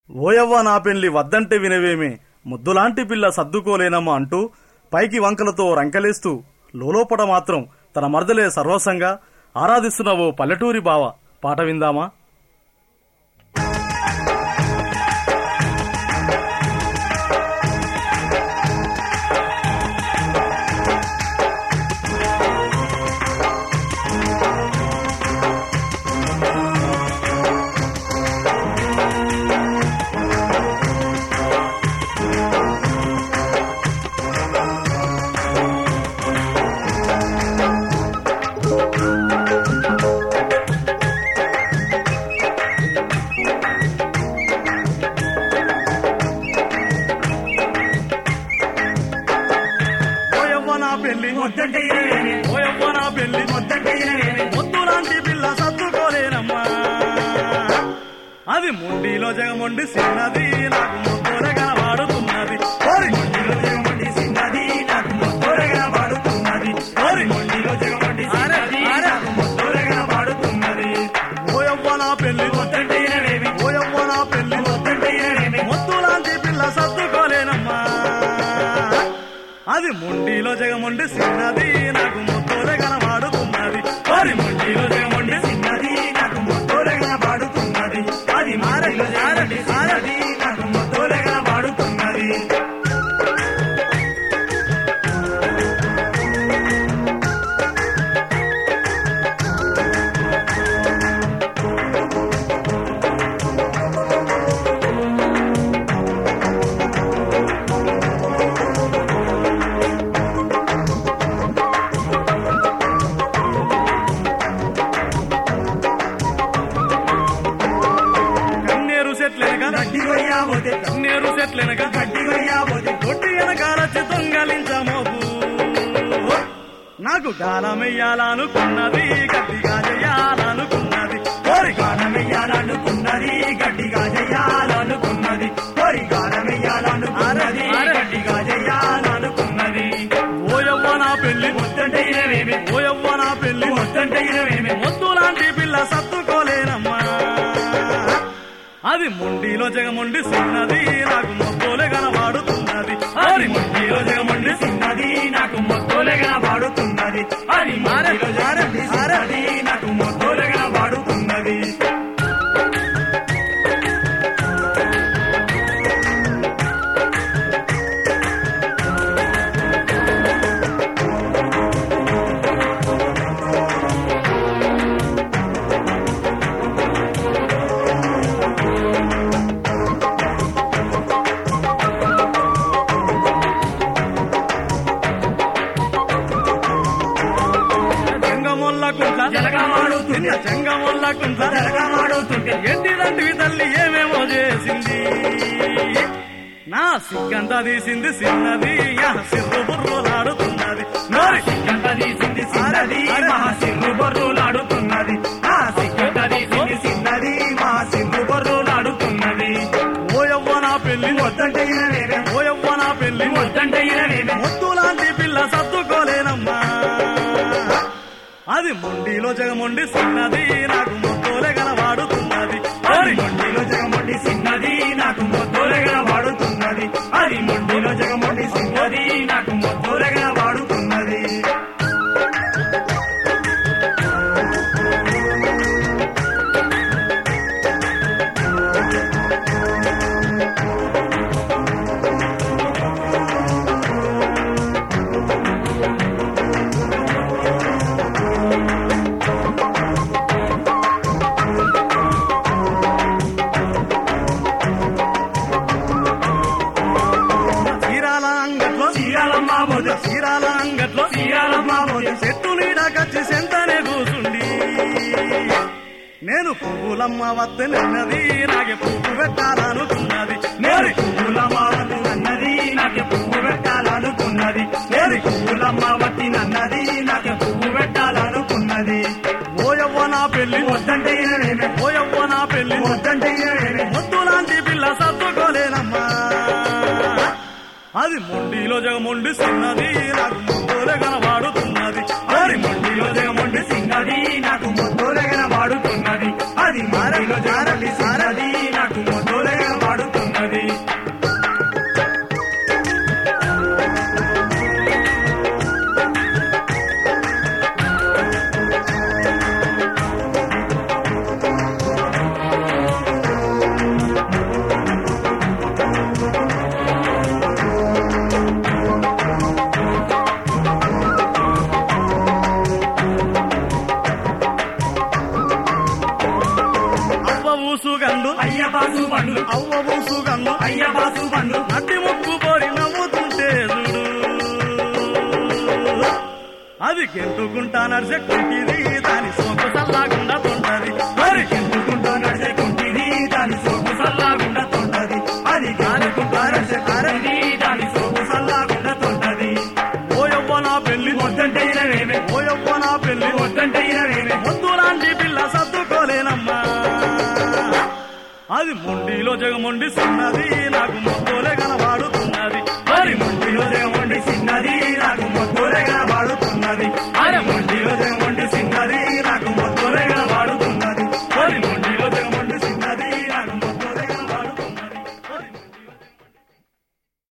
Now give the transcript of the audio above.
ఓయవ్వ నా పెళ్లి వద్దంటే వినవేమే ముద్దులాంటి పిల్ల సర్దుకోలేనమ్మా అంటూ పైకి వంకలతో రంకలేస్తూ లోలోపట మాత్రం తన మరదలే సర్వస్వంగా ఆరాధిస్తున్న ఓ పల్లెటూరి బావ పాట విందామా ఓయవ్వ నా పెళ్లి ముద్దంటే ఇరవేమి ఓయవ్వ నా పెళ్లి ముద్దంటే ఇరవేమి ముద్దులాంటి పిల్ల సర్దుకోలేనమ్మా అది ముండిలో జగముండి సిన్నది నాకు ముద్దులే కనబడుతున్నది ఓరి మొండిలో జగమండి సిన్నది నాకు మొత్తోరగా పాడుతున్నది ఓరి మొండిలో జగమండి సిన్నది అరే, అరే. నాకు మొత్తోరగా పాడుతున్నది ఓయవ్వ నా పెళ్లి ముద్దంటే ఇరవేమి ఓయవ్వ నా పెళ్లి ముద్దంటే ఇరవేమి ముద్దులాంటి పిల్ల సర్దుకోలేనమ్మా అది ముండిలో జగముండి సిన్నది నాకు ముద్దులే కనబడుతున్నది ఓరి మొండిలో జగమండి సిన్నది నాకు మొత్తోరగా పాడుతున్నది అది మారలో జగమండి సిన్నది నాకు మొత్తోరగా పాడుతున్నది కన్నేరు చెట్లెనక గడ్డి కొయ్యాబోతే కన్నేరు చెట్లెనక గడ్డి కొయ్యాబోతే కొట్టి వెనకాలొచ్చి దొంగలించమోకు నాకు గాలమెయ్యాలనుకున్నది గట్టిగా చెయ్యాలనుకున్నది కోరి గానమెయ్యాలనుకున్నది గట్టిగా చెయ్యాలనుకున్నది కోరి గానమెయ్యాలనుకున్నది అరే, అరే. గట్టిగా చెయ్యాలనుకున్నది ఓయవ్వ నా పెళ్లి ముద్దంటే ఇరవేమి ఓయవ్వ నా పెళ్లి ముద్దంటే ఇరవేమి మొద్దు లాంటి పిల్ల సత్తుకోలేనమ్మా అది ముండిలో జగముండి సిన్నది నాకు మొద్దులే కనబడుతున్నది అది మొండిలో జగమండి సిన్నది నాకు మొత్తోలుగా పాడుతున్నది అది మొండిలో జగమండి సిన్నది నాకు మొత్తోలుగా పాడుతున్నది చెంగమొల్లకుంట జలగమాడుతుంది. చెంగమొల్లకుంట జలగమాడుతుంటే ఎట్టిదంటివి తల్లి ఏమేమో చేసింది నా సిగ్గంతా తీసింది సిన్నది యా సిర్రు బుర్రులాడుతున్నది నోరి సిగ్గంత తీసింది సిన్నది అరే. మా సిర్రు బొర్రులాడుతున్నది ఆ సిగ్గంత తీసింది సిన్నది మా సిర్రు బొర్రులాడుతున్నది ఓయవ్వ నా పెళ్లి వద్దంటే ఇరవేమే ఓయవ్వ నా పెళ్లి వద్దంటే ఇరవేమే ముద్దు లాంటి పిల్ల సర్దుకోలేనమ్మా అది ముండిలో జగముండి సిన్నది నాకు ముద్దులే కనబడుతున్నది అది మొండిలో జగమొండి సిన్నది నాకు మొత్తోలుగా వాడుతున్నది అది మొండిలో జగమొండి సిన్నది నాకు మొత్తోలుగా వాడుతున్నది చీరాల అంగట్లో చీరాలమ్మ పోతే చీరాల అంగట్లో చీరాలమ్మ పోతే చెట్టు నీడకచ్చి సెంతనే కూసుండి నేను పువ్వులమ్మ వద్ద నిన్నది నాకే పువ్వు పెట్టాలనుకున్నది నేను పువ్వులమ్మ వట్టి నన్నది నాకే పువ్వు పెట్టాలనుకున్నది నేను పువ్వులమ్మ వట్టి నన్నది నాకే పువ్వు పెట్టాలనుకున్నది ఓయవ్వ నా పెళ్లి వద్దంటే ఇరవేమే ఓయవ్వ నా పెళ్లి వద్దంటే ఇరవేమే ముద్దు లాంటి పిల్ల సర్దుకోలేనమ్మా అది మొండిలో జగముండి సిన్నది నాకు ముద్దులే కనబడుతున్నది అది మొండిలో జగమొండి సిన్నది నాకు మొత్తోలుగా వాడుతున్నది అది మొండిలో జగమొండి సిన్నది నాకు మొత్తోలుగా వాడుతున్నది అవ్వ బూసు గన్ను అయ్య బాసు బండు నట్టి ముక్కు పోరి నవ్వుతుంటే చూడు అది గెంటుకుంటా నడిచెక్కుంటిది దాని సోకు సల్లాగుండా తొంటది మరి కెందుకుంటూ నడిచేకుంటిది దాని సోపు సల్లాగుండా తొంటది అది గాలికుంటూ నడిచేకుంటిది దాని సోపు సల్లాగుండా తొంటది ఓయవ్వ నా పెళ్లి వద్దంటే ఇనవేమే ఓయవ్వ నా పెళ్లి వద్దంటే ఇనవేమే వద్దు లాంటి పిల్ల సర్దుకోలేనమ్మా అది మొండిలో జగమొండి సున్నది నాకు మొత్తోలే